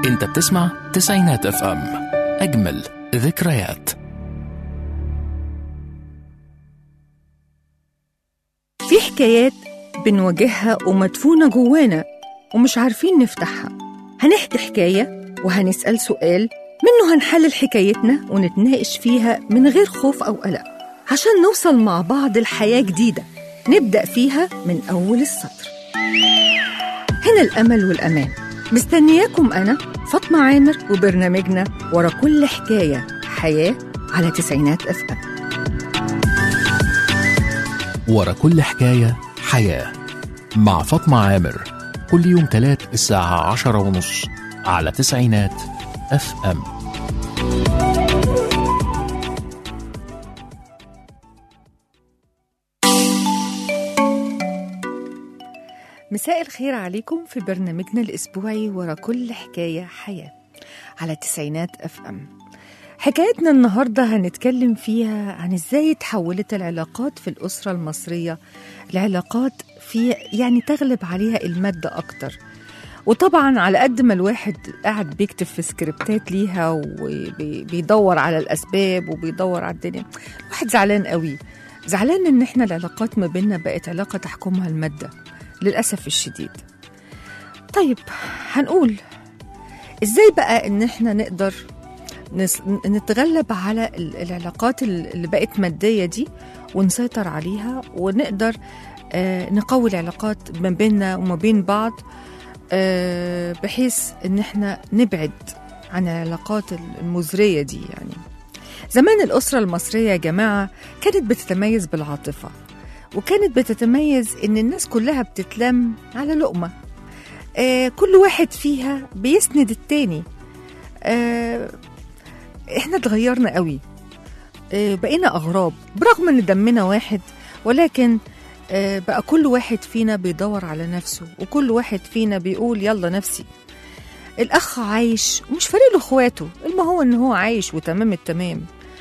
انت بتسمع تسعينات اف ام اجمل ذكريات في حكايات بنواجهها ومدفونة جوانا ومش عارفين نفتحها هنحكي حكاية وهنسأل سؤال منه هنحلل حكايتنا ونتناقش فيها من غير خوف أو قلق عشان نوصل مع بعض لحياة جديدة نبدأ فيها من أول السطر هنا الأمل والأمان مستنياكم أنا فاطمة عامر وبرنامجنا ورا كل حكاية حياة على تسعينات أف أم ورا كل حكاية حياة مع فاطمة عامر كل يوم تلات الساعة عشرة ونص على تسعينات اف ام مساء الخير عليكم في برنامجنا الأسبوعي ورا كل حكاية حياة على تسعينات أف أم حكايتنا النهاردة هنتكلم فيها عن إزاي تحولت العلاقات في الأسرة المصرية العلاقات في يعني تغلب عليها المادة أكتر وطبعا على قد ما الواحد قاعد بيكتب في سكريبتات ليها وبيدور على الأسباب وبيدور على الدنيا الواحد زعلان قوي زعلان إن إحنا العلاقات ما بيننا بقت علاقة تحكمها المادة للأسف الشديد طيب هنقول إزاي بقى إن إحنا نقدر نس- نتغلب على ال- العلاقات ال- اللي بقت مادية دي ونسيطر عليها ونقدر آه، نقوي العلاقات ما بيننا وما بين بعض آه، بحيث ان احنا نبعد عن العلاقات المزرية دي يعني زمان الأسرة المصرية يا جماعة كانت بتتميز بالعاطفة وكانت بتتميز ان الناس كلها بتتلم على لقمة آه، كل واحد فيها بيسند التاني آه، احنا اتغيرنا قوي آه، بقينا اغراب برغم ان دمنا واحد ولكن آه، بقى كل واحد فينا بيدور على نفسه وكل واحد فينا بيقول يلا نفسي الاخ عايش ومش فارق له اخواته الما هو ان هو عايش وتمام التمام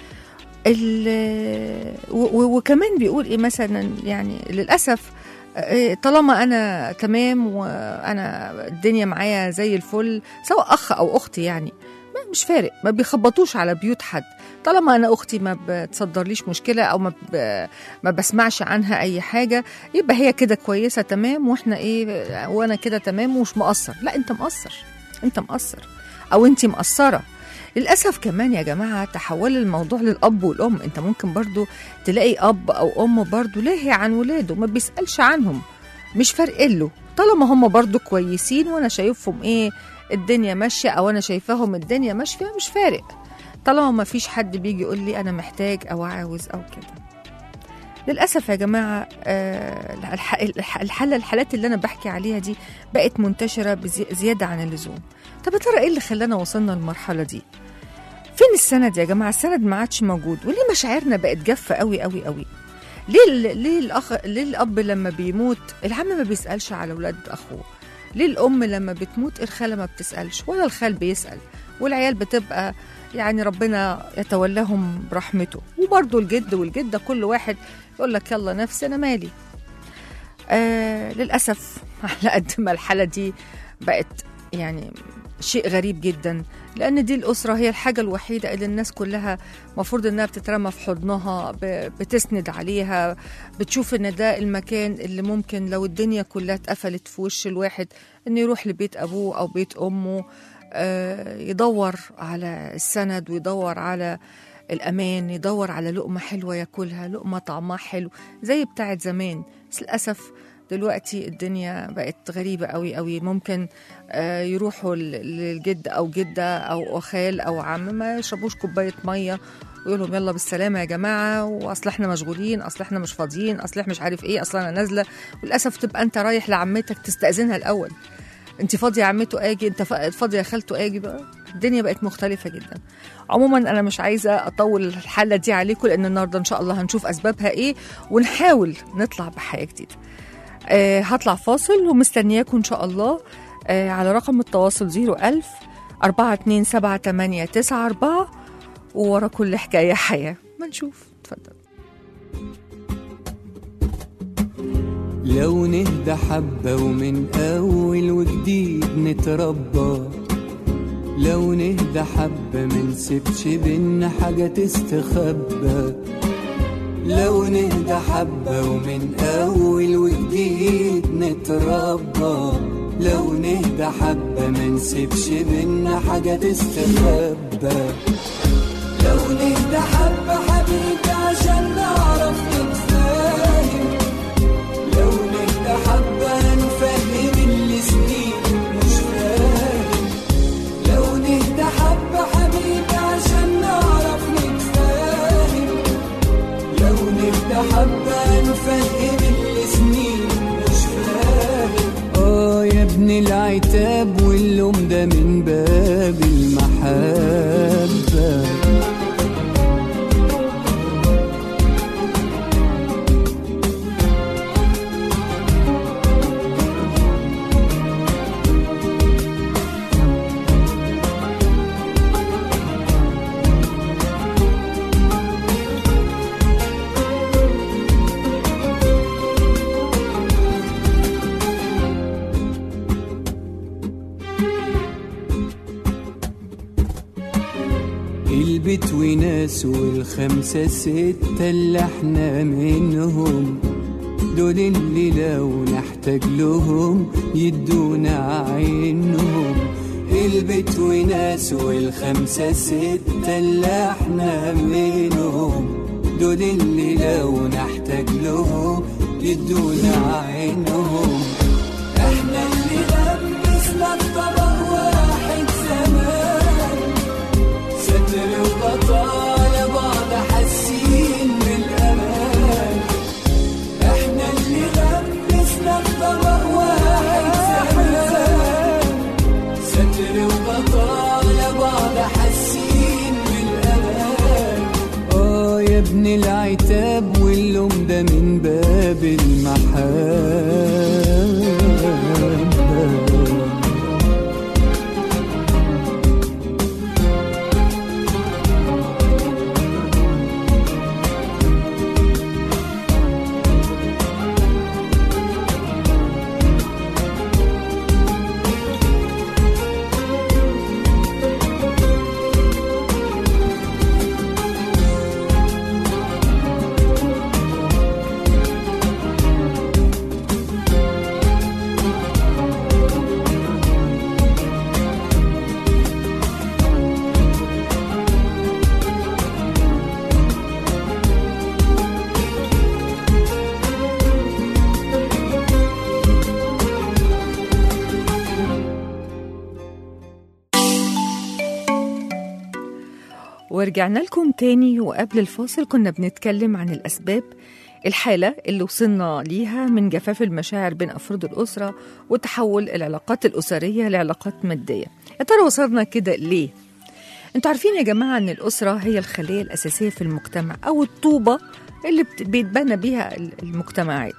ال- و- و- وكمان بيقول ايه مثلا يعني للاسف آه، طالما انا تمام وانا الدنيا معايا زي الفل سواء اخ او اختي يعني ما مش فارق ما بيخبطوش على بيوت حد طالما انا اختي ما بتصدرليش مشكله او ما ب... ما بسمعش عنها اي حاجه يبقى هي كده كويسه تمام واحنا ايه وانا كده تمام ومش مقصر لا انت مقصر انت مقصر او انت مقصره للاسف كمان يا جماعه تحول الموضوع للاب والام انت ممكن برضو تلاقي اب او ام برضو لاهي عن ولاده ما بيسالش عنهم مش فارق له طالما هم برضو كويسين وانا شايفهم ايه الدنيا ماشيه او انا شايفاهم الدنيا ماشيه مش فارق طالما ما فيش حد بيجي يقول لي انا محتاج او عاوز او كده للاسف يا جماعه آه، الح- الح- الحاله الحالات اللي انا بحكي عليها دي بقت منتشره بزي- زياده عن اللزوم طب يا ترى ايه اللي خلانا وصلنا للمرحله دي فين السند يا جماعه السند ما عادش موجود وليه مشاعرنا بقت جافه قوي قوي قوي ليه ال- ليه الاخ ليه الاب لما بيموت العم ما بيسالش على اولاد اخوه ليه الام لما بتموت الخاله ما بتسالش ولا الخال بيسال والعيال بتبقى يعني ربنا يتولاهم برحمته وبرضه الجد والجده كل واحد يقول لك يلا نفسي انا مالي آه للاسف على قد ما الحاله دي بقت يعني شيء غريب جدا لان دي الاسره هي الحاجه الوحيده اللي الناس كلها مفروض انها بتترمى في حضنها ب- بتسند عليها بتشوف ان ده المكان اللي ممكن لو الدنيا كلها اتقفلت في وش الواحد انه يروح لبيت ابوه او بيت امه آه، يدور على السند ويدور على الامان يدور على لقمه حلوه ياكلها لقمه طعمها حلو زي بتاعت زمان بس للاسف دلوقتي الدنيا بقت غريبة قوي قوي ممكن آه، يروحوا ل- للجد أو جدة أو خال أو عم ما يشربوش كوباية مية ويقول لهم يلا بالسلامة يا جماعة وأصل احنا مشغولين أصل احنا مش فاضيين أصل احنا مش عارف إيه أصل أنا نازلة وللأسف تبقى أنت رايح لعمتك تستأذنها الأول انت فاضيه يا عمته اجي انت فا- فاضيه يا خالته اجي بقى الدنيا بقت مختلفه جدا عموما انا مش عايزه اطول الحاله دي عليكم لان النهارده ان شاء الله هنشوف اسبابها ايه ونحاول نطلع بحياه جديده آه هطلع فاصل ومستنياكم ان شاء الله آه على رقم التواصل 01000 427 وورا كل حكايه حياه ما نشوف اتفضل لو نهدى حبة ومن أول وجديد نتربى لو نهدى حبة منسيبش بينا حاجة تستخبى لو نهدى حبة ومن أول وجديد نتربى لو نهدى حبة منسيبش بينا حاجة تستخبى لو نهدى حبة حبيبي عشان نعرف نتفاهم لو نهدى حبة نفهم اللي سنين مش فاهم لو نهدى حبة حبيبي عشان نعرف نتفاهم لو نهدى حبة نفهم اللي سنين مش فاهم اه يا ابن العتاب واللوم ده من باب المحبة البيت وناس والخمسة ستة اللي احنا منهم دول اللي لو نحتاج لهم يدونا عينهم البيت وناس والخمسة ستة اللي احنا منهم دول اللي لو نحتاج لهم يدونا عينهم احنا اللي لبسنا الطبق واحد زمان ستر وبطالة بعض حاسين بالأمان احنا اللي لبسنا الطبق واحد زمان ستر وبطالة بعض حاسين بالأمان اه يا ابن العتاب واللوم ده من باب المحبة ورجعنا لكم تاني وقبل الفاصل كنا بنتكلم عن الأسباب الحالة اللي وصلنا ليها من جفاف المشاعر بين أفراد الأسرة وتحول العلاقات الأسرية لعلاقات مادية يا ترى وصلنا كده ليه؟ انتوا عارفين يا جماعة ان الأسرة هي الخلية الأساسية في المجتمع أو الطوبة اللي بت- بيتبنى بيها ال- المجتمعات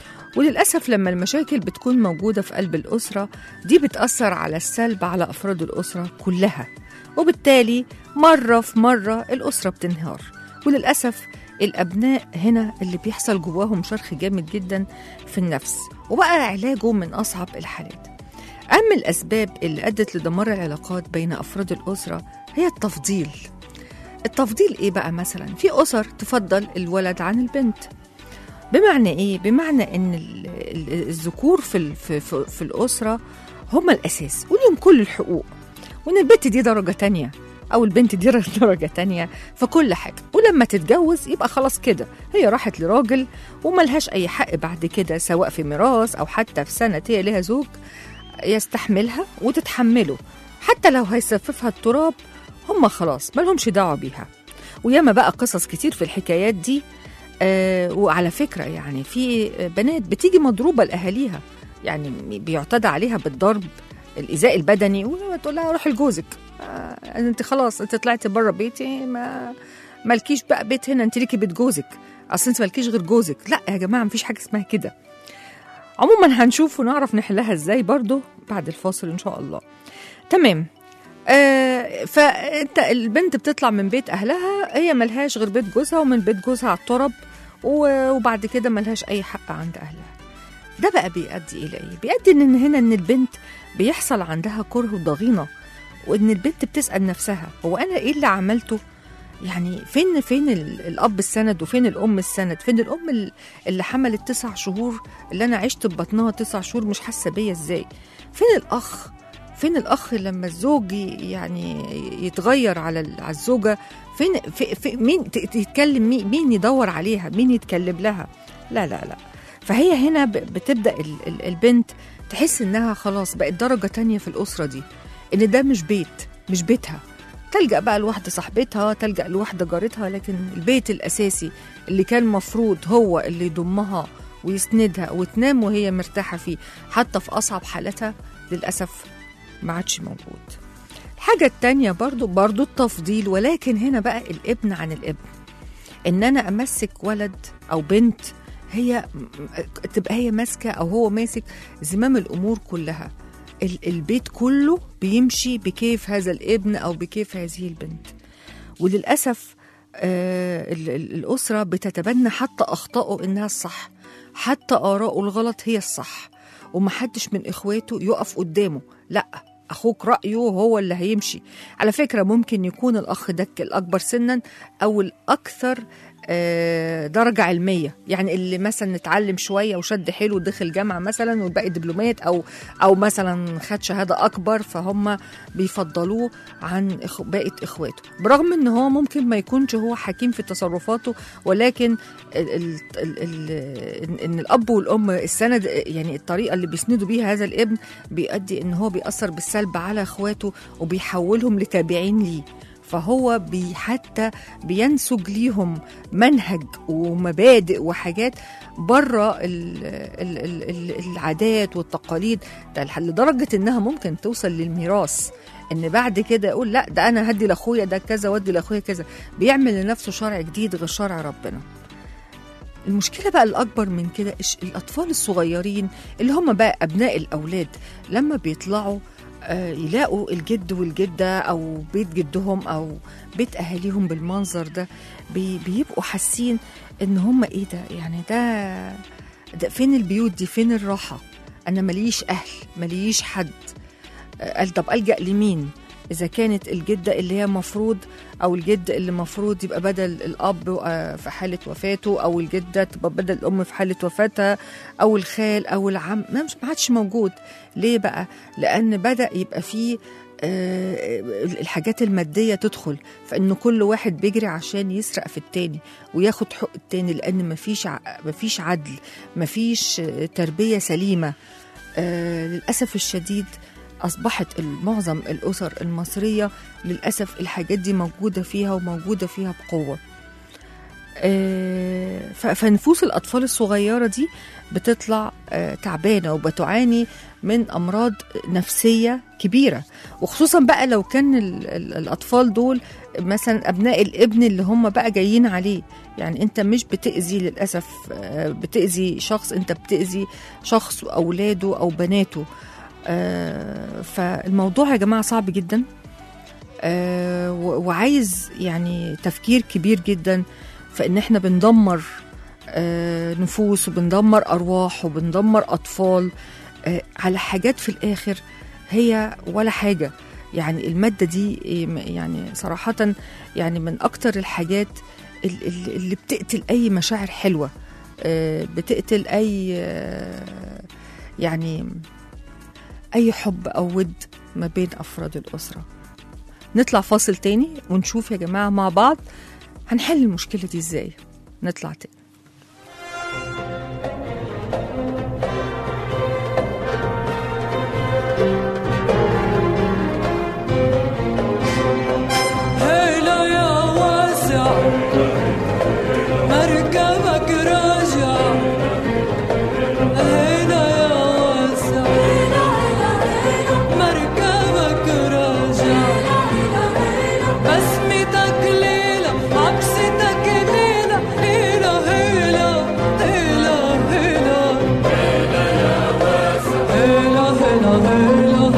وللأسف لما المشاكل بتكون موجودة في قلب الأسرة دي بتأثر على السلب على أفراد الأسرة كلها وبالتالي مرة في مرة الأسرة بتنهار وللأسف الأبناء هنا اللي بيحصل جواهم شرخ جامد جدا في النفس وبقى علاجه من أصعب الحالات أهم الأسباب اللي أدت لدمار العلاقات بين أفراد الأسرة هي التفضيل التفضيل إيه بقى مثلا؟ في أسر تفضل الولد عن البنت بمعنى إيه؟ بمعنى إن ال- ال- الذكور في, ال- في, في, في الأسرة هم الأساس وليهم كل الحقوق وإن البنت دي درجة تانية أو البنت دي درجة تانية في كل حاجة ولما تتجوز يبقى خلاص كده هي راحت لراجل وملهاش أي حق بعد كده سواء في ميراث أو حتى في سنة هي لها زوج يستحملها وتتحمله حتى لو هيسففها التراب هم خلاص مالهمش دعوة بيها وياما بقى قصص كتير في الحكايات دي آه وعلى فكرة يعني في بنات بتيجي مضروبة لأهاليها يعني بيعتدى عليها بالضرب الإيذاء البدني وتقول لها روحي لجوزك آه انت خلاص انت طلعتي بره بيتي ما مالكيش بقى بيت هنا انت ليكي بيت جوزك اصل انت مالكيش غير جوزك لا يا جماعه مفيش حاجه اسمها كده عموما هنشوف ونعرف نحلها ازاي برضو بعد الفاصل ان شاء الله تمام آه فانت البنت بتطلع من بيت اهلها هي ملهاش غير بيت جوزها ومن بيت جوزها على الطرب و- وبعد كده ملهاش اي حق عند اهلها ده بقى بيؤدي الى ايه بيؤدي ان هنا ان البنت بيحصل عندها كره وضغينه وان البنت بتسال نفسها هو انا ايه اللي عملته يعني فين فين ال- الاب السند وفين الام السند فين الام ال- اللي حملت تسع شهور اللي انا عشت ببطنها تسع شهور مش حاسه بيا ازاي فين الاخ فين الاخ لما الزوج ي- يعني يتغير على ال- على الزوجه فين في في مين ت- تتكلم مين, مين يدور عليها مين يتكلم لها لا لا لا فهي هنا ب- بتبدا ال- ال- البنت تحس انها خلاص بقت درجه تانية في الاسره دي ان ده مش بيت مش بيتها تلجأ بقى لواحدة صاحبتها تلجأ لواحدة جارتها لكن البيت الأساسي اللي كان مفروض هو اللي يضمها ويسندها وتنام وهي مرتاحة فيه حتى في أصعب حالتها للأسف ما عادش موجود الحاجة التانية برضو برضو التفضيل ولكن هنا بقى الابن عن الابن ان انا امسك ولد او بنت هي تبقى هي ماسكه او هو ماسك زمام الامور كلها ال- البيت كله بيمشي بكيف هذا الابن او بكيف هذه البنت وللاسف آه ال- ال- الاسره بتتبنى حتى اخطائه انها الصح حتى اراءه الغلط هي الصح ومحدش من اخواته يقف قدامه لا اخوك رايه هو اللي هيمشي على فكره ممكن يكون الاخ ده الاكبر سنا او الاكثر آه، درجة علمية يعني اللي مثلا اتعلم شوية وشد حيله ودخل جامعة مثلا والباقي دبلومات أو أو مثلا خد شهادة أكبر فهم بيفضلوه عن إخ- باقي إخواته برغم إن هو ممكن ما يكونش هو حكيم في تصرفاته ولكن ال ال ال ال إن الأب والأم السند يعني الطريقة اللي بيسندوا بيها هذا الابن بيؤدي إن هو بيأثر بالسلب على إخواته وبيحولهم لتابعين ليه فهو بي حتى بينسج ليهم منهج ومبادئ وحاجات بره ال ال ال ال العادات والتقاليد ده لح- لدرجه انها ممكن توصل للميراث ان بعد كده يقول لا ده انا هدي لاخويا ده كذا وادي لاخويا كذا بيعمل لنفسه شرع جديد غير شرع ربنا المشكلة بقى الأكبر من كده إش- الأطفال الصغيرين اللي هم بقى أبناء الأولاد لما بيطلعوا آه، يلاقوا الجد والجدة أو بيت جدهم أو بيت أهاليهم بالمنظر ده بي بيبقوا حاسين إن هم إيه ده يعني ده ده فين البيوت دي فين الراحة أنا ماليش أهل ماليش حد آه، قال طب ألجأ لمين إذا كانت الجدة اللي هي مفروض أو الجد اللي مفروض يبقى بدل الأب آه، في حالة وفاته أو الجدة تبقى بدل الأم في حالة وفاتها أو الخال أو العم ما مش ما عادش موجود ليه بقى؟ لأن بدأ يبقى فيه آه، الحاجات المادية تدخل فإن كل واحد بيجري عشان يسرق في التاني وياخد حق التاني لأن مفيش ع- مفيش عدل مفيش آه، تربية سليمة آه، للأسف الشديد أصبحت معظم الأسر المصرية للأسف الحاجات دي موجودة فيها وموجودة فيها بقوة آه، ف- فنفوس الأطفال الصغيرة دي بتطلع آه، تعبانة وبتعاني من أمراض نفسية كبيرة وخصوصا بقى لو كان ال- ال- الأطفال دول مثلا أبناء الابن اللي هم بقى جايين عليه يعني أنت مش بتأذي للأسف آه، بتأذي شخص أنت بتأذي شخص وأولاده أو بناته آه، فالموضوع يا جماعة صعب جدا آه، و- وعايز يعني تفكير كبير جدا فإن احنا بندمر آه، نفوس وبندمر أرواح وبندمر أطفال آه، على حاجات في الآخر هي ولا حاجة يعني المادة دي إيه، م- يعني صراحة يعني من أكتر الحاجات ال- ال- اللي بتقتل أي مشاعر حلوة آه، بتقتل أي آه، يعني أي حب أو ود ما بين أفراد الأسرة نطلع فاصل تاني ونشوف يا جماعة مع بعض هنحل المشكلة دي إزاي نطلع تاني هلا يا واسع مركبك راجع هلا يا واسع مركبك راجع بسمتك ليلة عكستك ليلة هلا هلا هلا هلا هلا هلا هلا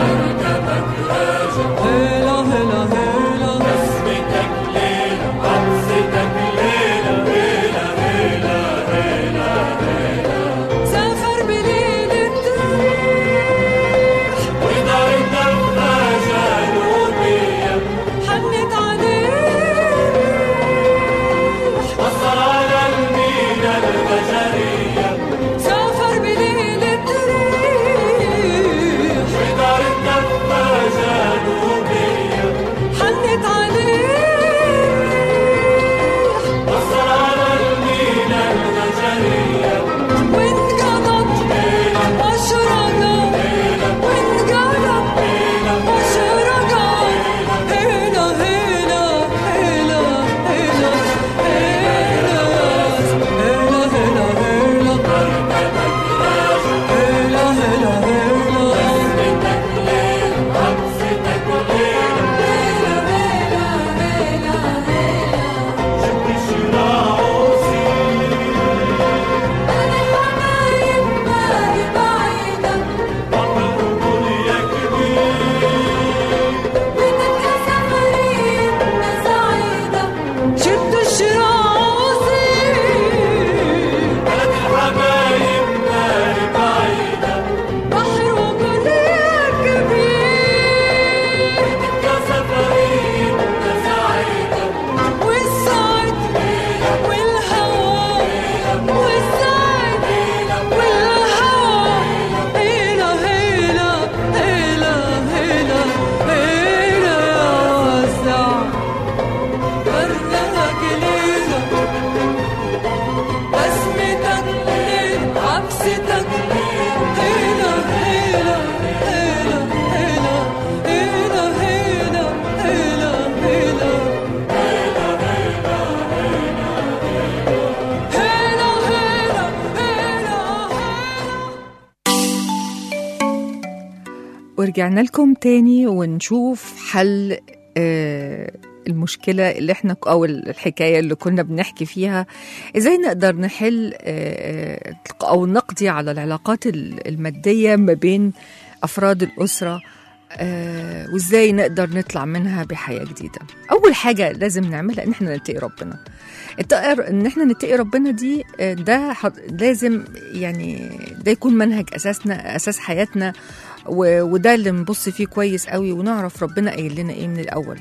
ورجعنا لكم تاني ونشوف حل آه، المشكلة اللي احنا أو الحكاية اللي كنا بنحكي فيها ازاي نقدر نحل آه، آه، أو نقضي على العلاقات ال- المادية ما بين أفراد الأسرة آه، وازاي نقدر نطلع منها بحياة جديدة أول حاجة لازم نعملها إن احنا نتقي ربنا التقر ان احنا نتقي ربنا دي آه، ده حض- لازم يعني ده يكون منهج اساسنا اساس حياتنا و- وده اللي نبص فيه كويس قوي ونعرف ربنا قايل لنا ايه من الاول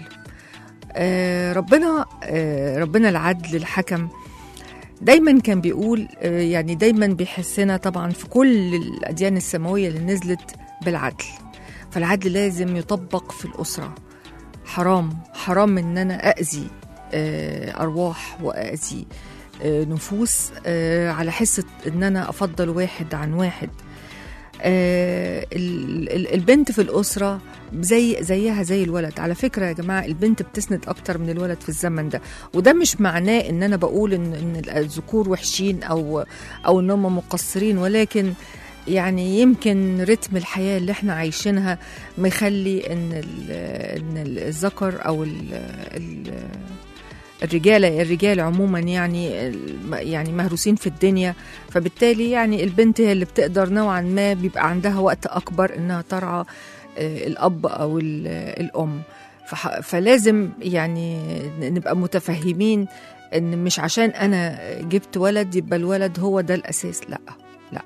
آه، ربنا آه، ربنا العدل الحكم دايما كان بيقول آه، يعني دايما بيحسنا طبعا في كل الاديان السماويه اللي نزلت بالعدل فالعدل لازم يطبق في الاسره حرام حرام ان انا اذي آه، ارواح واذي آه، نفوس آه، على حس ان انا افضل واحد عن واحد آه، ال- ال- البنت في الاسره زي زيها زي الولد على فكره يا جماعه البنت بتسند اكتر من الولد في الزمن ده وده مش معناه ان انا بقول ان ان الذكور وحشين او او ان هم مقصرين ولكن يعني يمكن رتم الحياه اللي احنا عايشينها مخلي ان ال- ان الذكر او ال ال الرجاله الرجال عموما يعني الم- يعني مهروسين في الدنيا فبالتالي يعني البنت هي اللي بتقدر نوعا ما بيبقى عندها وقت اكبر انها ترعى آه، الاب او ال- الام فح- فلازم يعني نبقى متفهمين ان مش عشان انا جبت ولد يبقى الولد هو ده الاساس لا لا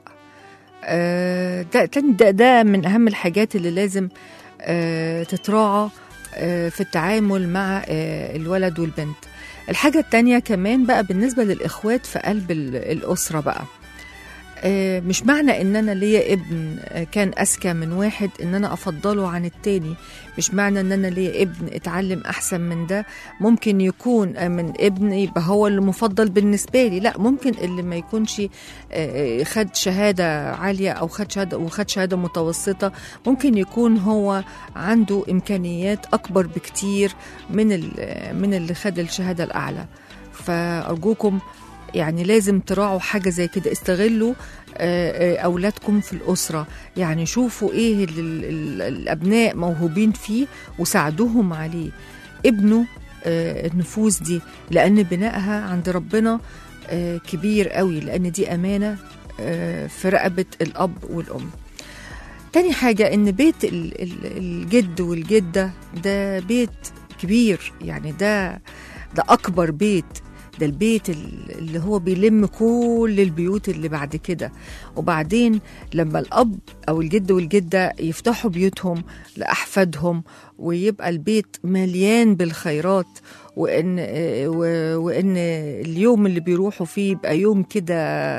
آه، ده تاني- ده, ده من اهم الحاجات اللي لازم آه، تتراعى آه، في التعامل مع آه، الولد والبنت الحاجة التانية كمان بقى بالنسبة للإخوات في قلب ال- الأسرة بقى آه، مش معنى ان انا ليا ابن آه، كان اذكى من واحد ان انا افضله عن التاني مش معنى ان انا ليا ابن اتعلم احسن من ده ممكن يكون آه، من ابن يبقى هو اللي مفضل بالنسبه لي لا ممكن اللي ما يكونش آه، خد شهاده عاليه او خد شهاده وخد شهاده متوسطه ممكن يكون هو عنده امكانيات اكبر بكتير من ال- من اللي خد الشهاده الاعلى فارجوكم يعني لازم تراعوا حاجه زي كده استغلوا آه، آه، اولادكم في الاسره يعني شوفوا ايه اللي ال- ال- الابناء موهوبين فيه وساعدوهم عليه ابنوا آه، النفوس دي لان بنائها عند ربنا آه، كبير قوي لان دي امانه آه، في رقبه الاب والام تاني حاجة إن بيت ال- ال- الجد والجدة ده بيت كبير يعني ده ده أكبر بيت ده البيت ال- اللي هو بيلم كل البيوت اللي بعد كده وبعدين لما الأب أو الجد والجدة يفتحوا بيوتهم لأحفادهم ويبقى البيت مليان بالخيرات وإن و- وإن اليوم اللي بيروحوا فيه يبقى يوم كده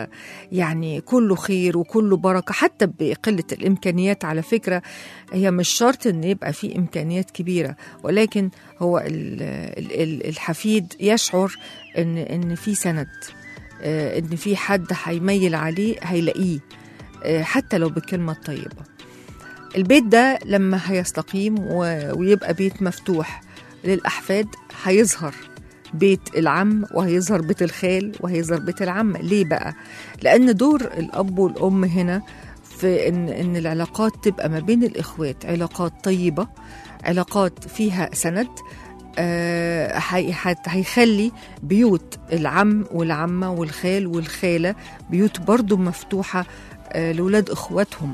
يعني كله خير وكله بركة حتى بقلة الإمكانيات على فكرة هي مش شرط إن يبقى في إمكانيات كبيرة ولكن هو ال- ال- ال- الحفيد يشعر إن إن في سند آه، إن في حد هيميل عليه هيلاقيه آه، حتى لو بالكلمة الطيبة البيت ده لما هيستقيم و- ويبقى بيت مفتوح للأحفاد هيظهر بيت العم وهيظهر بيت الخال وهيظهر بيت العم ليه بقى لأن دور الأب والأم هنا في إن, إن العلاقات تبقى ما بين الإخوات علاقات طيبة علاقات فيها سند آه، هي- هت- هيخلي بيوت العم والعمة والخال والخالة بيوت برضو مفتوحة آه، لولاد إخواتهم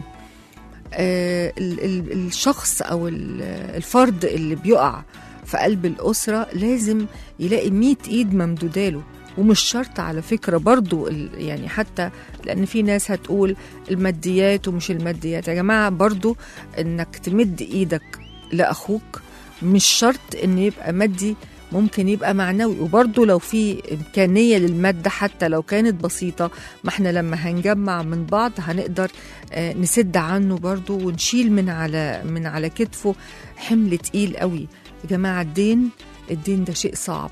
آه، ال- ال- الشخص أو ال- الفرد اللي بيقع في قلب الأسرة لازم يلاقي مية إيد ممدوداله ومش شرط على فكرة برضو ال- يعني حتى لأن في ناس هتقول الماديات ومش الماديات يا جماعة برضو إنك تمد إيدك لأخوك مش شرط إن يبقى مادي ممكن يبقى معنوي وبرضه لو في إمكانية للمادة حتى لو كانت بسيطة ما احنا لما هنجمع من بعض هنقدر آه، نسد عنه برضه ونشيل من على من على كتفه حمل تقيل قوي يا جماعة الدين الدين ده شيء صعب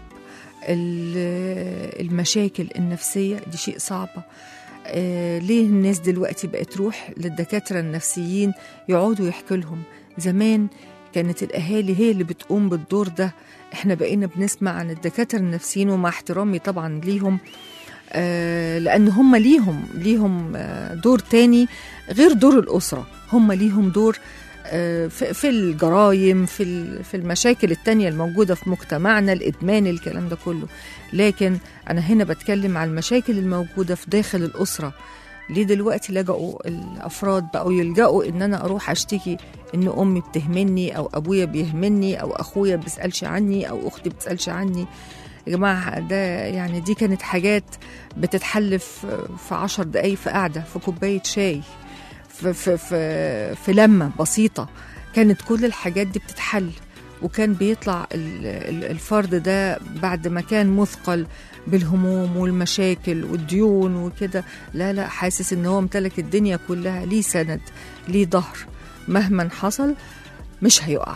ال- المشاكل النفسية دي شيء صعبة آه، ليه الناس دلوقتي بقت تروح للدكاترة النفسيين يقعدوا يحكوا لهم زمان كانت الأهالي هي اللي بتقوم بالدور ده احنا بقينا بنسمع عن الدكاترة النفسيين ومع احترامي طبعا ليهم آه، لأن هم ليهم ليهم آه، دور تاني غير دور الأسرة هم ليهم دور آه، في في الجرايم في ال- في المشاكل التانية الموجودة في مجتمعنا الإدمان الكلام ده كله لكن أنا هنا بتكلم على المشاكل الموجودة في داخل الأسرة ليه دلوقتي لجأوا الأفراد بقوا يلجأوا إن أنا أروح أشتكي إن أمي بتهمني أو أبويا بيهمني أو أخويا بيسألش عني أو أختي بتسألش عني يا جماعة ده يعني دي كانت حاجات بتتحل في في عشر دقايق في قعدة في كوباية شاي في, في, في, في لمة بسيطة كانت كل الحاجات دي بتتحل وكان بيطلع ال- ال- الفرد ده بعد ما كان مثقل بالهموم والمشاكل والديون وكده لا لا حاسس ان هو امتلك الدنيا كلها ليه سند ليه ظهر مهما حصل مش هيقع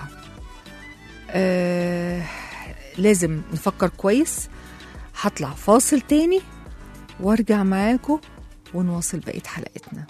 آه لازم نفكر كويس هطلع فاصل تاني وارجع معاكم ونواصل بقية حلقتنا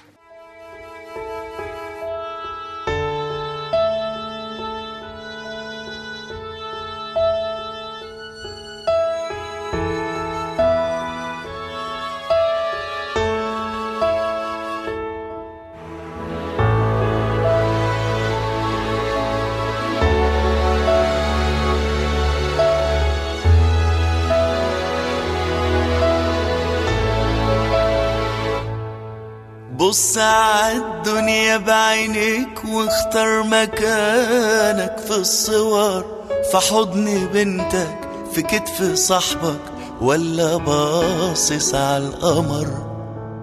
بص عالدنيا بعينيك واختار مكانك في الصور في حضن بنتك في كتف صاحبك ولا باصص على القمر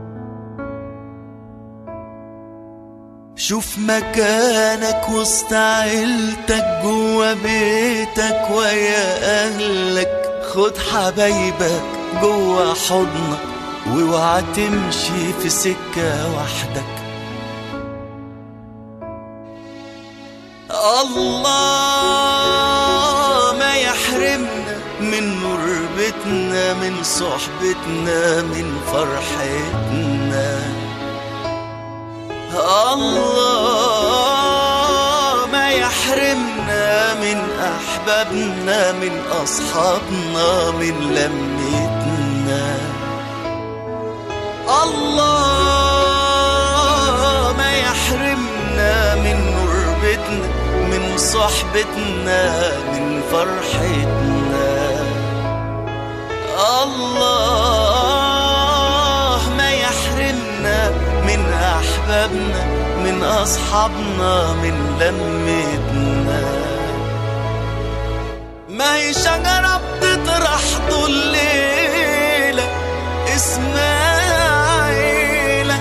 شوف مكانك وسط عيلتك جوا بيتك ويا اهلك خد حبايبك جوا حضنك واوعى تمشي في سكة وحدك الله ما يحرمنا من نور بيتنا من صحبتنا من فرحتنا الله ما يحرمنا من أحبابنا من أصحابنا من لمتنا الله ما يحرمنا من قربتنا من صحبتنا من فرحتنا الله ما يحرمنا من أحبابنا من أصحابنا من لمتنا ما هي شجرة بتطرح طول الليلة اسمها عيلة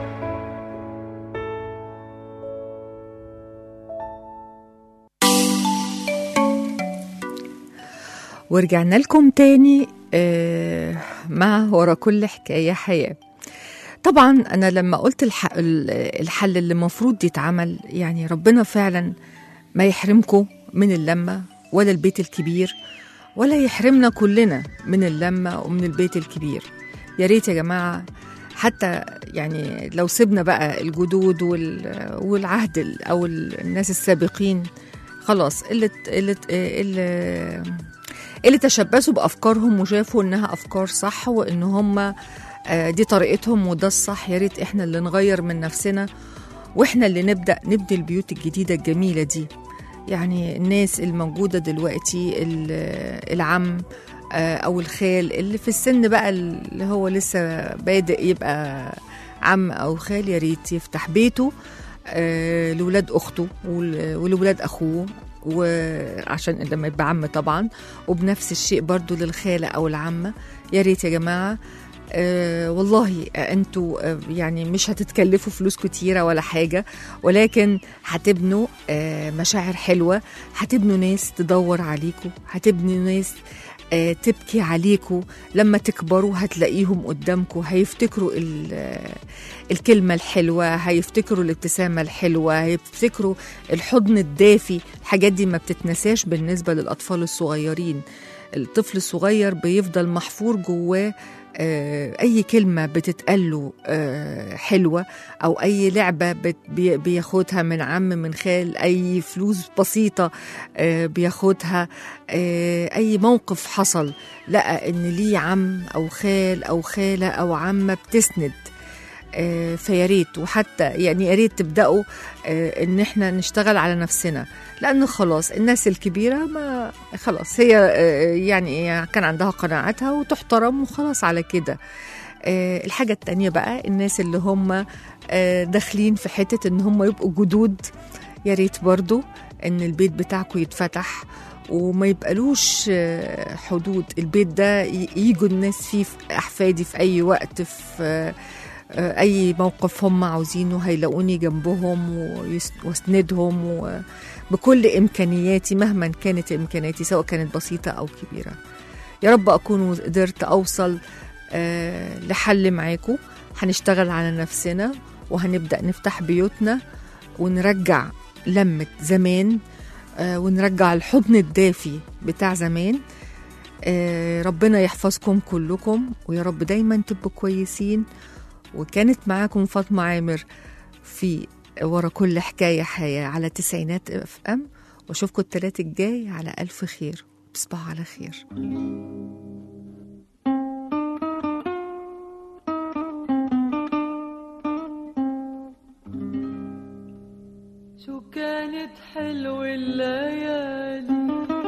ورجعنا لكم تاني آه، مع ورا كل حكاية حياة طبعا أنا لما قلت الح... ال- الحل اللي المفروض يتعمل يعني ربنا فعلا ما يحرمكم من اللمة ولا البيت الكبير ولا يحرمنا كلنا من اللمة ومن البيت الكبير يا ريت يا جماعة حتى يعني لو سيبنا بقى الجدود وال... والعهد ال- أو ال- الناس السابقين خلاص اللي اللي اللي اللي تشبثوا بافكارهم وشافوا انها افكار صح وان هم آه، دي طريقتهم وده الصح يا ريت احنا اللي نغير من نفسنا واحنا اللي نبدا نبني البيوت الجديده الجميله دي يعني الناس الموجوده دلوقتي ال- العم آه، او الخال اللي في السن بقى اللي هو لسه بادئ يبقى عم او خال يا ريت يفتح بيته آه، لولاد اخته ول- ولولاد اخوه وعشان لما يبقى عم طبعا وبنفس الشيء برضو للخالة أو العمة يا ريت يا جماعة آه والله آه، انتوا آه يعني مش هتتكلفوا فلوس كتيرة ولا حاجة ولكن هتبنوا آه مشاعر حلوة هتبنوا ناس تدور عليكم هتبنوا ناس آه تبكي عليكم لما تكبروا هتلاقيهم قدامكم هيفتكروا ال- آه، الكلمة الحلوة هيفتكروا الابتسامة الحلوة هيفتكروا الحضن الدافي الحاجات دي ما بتتنساش بالنسبة للأطفال الصغيرين الطفل الصغير بيفضل محفور جواه آه، أي كلمة بتتقاله آه، حلوة أو أي لعبة بت- بي- بياخدها من عم من خال أي فلوس بسيطة آه، بياخدها آه، أي موقف حصل لقى إن ليه عم أو خال أو خالة أو عمة بتسند آه، فيا ريت وحتى يعني يا ريت تبداوا آه، ان احنا نشتغل على نفسنا لانه خلاص الناس الكبيره ما خلاص هي آه، يعني كان عندها قناعاتها وتحترم وخلاص على كده آه، الحاجه التانية بقى الناس اللي هم آه، داخلين في حته ان هم يبقوا جدود يا ريت برضو ان البيت بتاعكم يتفتح وما يبقالوش آه، حدود البيت ده ي- يجوا الناس فيه في احفادي في اي وقت في آه، آه، اي موقف هم عاوزينه هيلاقوني جنبهم ويس- واسندهم وبكل امكانياتي مهما كانت امكانياتي سواء كانت بسيطه او كبيره يا رب اكون قدرت اوصل آه، لحل معاكم هنشتغل على نفسنا وهنبدا نفتح بيوتنا ونرجع لمة زمان آه، ونرجع الحضن الدافي بتاع زمان آه، ربنا يحفظكم كلكم ويا رب دايما تبقوا كويسين وكانت معاكم فاطمة عامر في ورا كل حكاية حياة على تسعينات اف ام واشوفكم التلات الجاي على ألف خير تصبحوا على خير شو كانت حلوة الليالي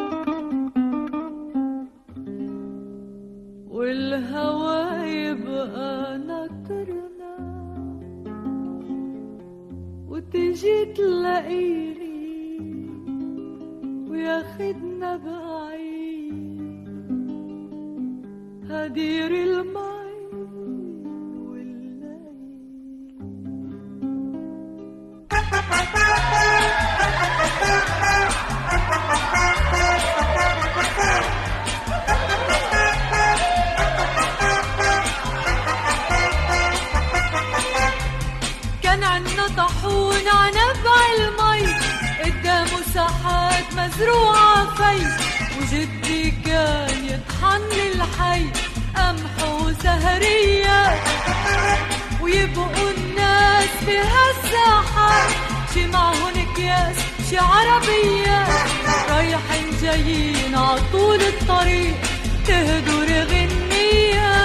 والهوى يبقى ناطرنا وتجي تلاقيني وياخدنا بعيد هدير المي والليل كان عنا طاحون عنبع المي قدامه ساحات مزروعة في وجدي كان يطحن الحي قمح وسهرية ويبقوا الناس بهالساحات شي معهن اكياس شي عربية رايحين جايين عطول الطريق تهدر غنية